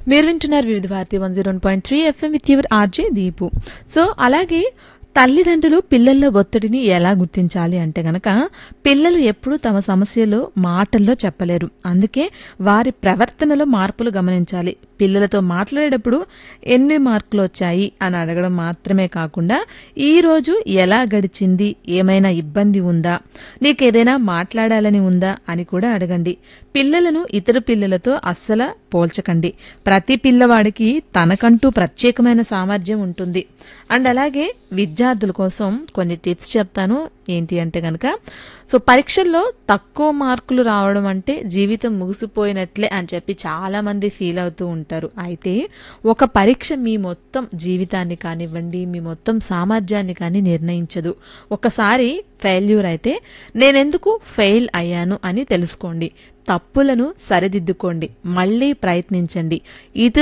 మీరు వింటున్నారు Vividh Bharati one zero point three FM with your RJ Deepu so అలాగే తల్లిదండ్రులు పిల్లల్లో ఒత్తిడిని ఎలా గుర్తించాలి అంటే గనక పిల్లలు ఎప్పుడూ తమ సమస్యలు మాటల్లో చెప్పలేరు అందుకే వారి ప్రవర్తనలో మార్పులు గమనించాలి పిల్లలతో మాట్లాడేటప్పుడు ఎన్ని మార్కులు వచ్చాయి అని అడగడం మాత్రమే కాకుండా ఈ రోజు ఎలా గడిచింది ఏమైనా ఇబ్బంది ఉందా నీకేదైనా మాట్లాడాలని ఉందా అని కూడా అడగండి పిల్లలను ఇతర పిల్లలతో అస్సలు పోల్చకండి ప్రతి పిల్లవాడికి తనకంటూ ప్రత్యేకమైన సామర్థ్యం ఉంటుంది అండ్ అలాగే విద్యార్థుల కోసం కొన్ని టిప్స్ చెప్తాను ఏంటి అంటే గనక సో పరీక్షల్లో తక్కువ మార్కులు రావడం అంటే జీవితం ముగిసిపోయినట్లే అని చెప్పి చాలా మంది ఫీల్ అవుతూ ఉంటారు అయితే ఒక పరీక్ష మీ మొత్తం జీవితాన్ని కానివ్వండి మీ మొత్తం సామర్థ్యాన్ని కానీ నిర్ణయించదు ఒకసారి ఫెయిల్యూర్ అయితే నేనెందుకు ఫెయిల్ అయ్యాను అని తెలుసుకోండి తప్పులను సరిదిద్దుకోండి మళ్ళీ ప్రయత్నించండి ఇతర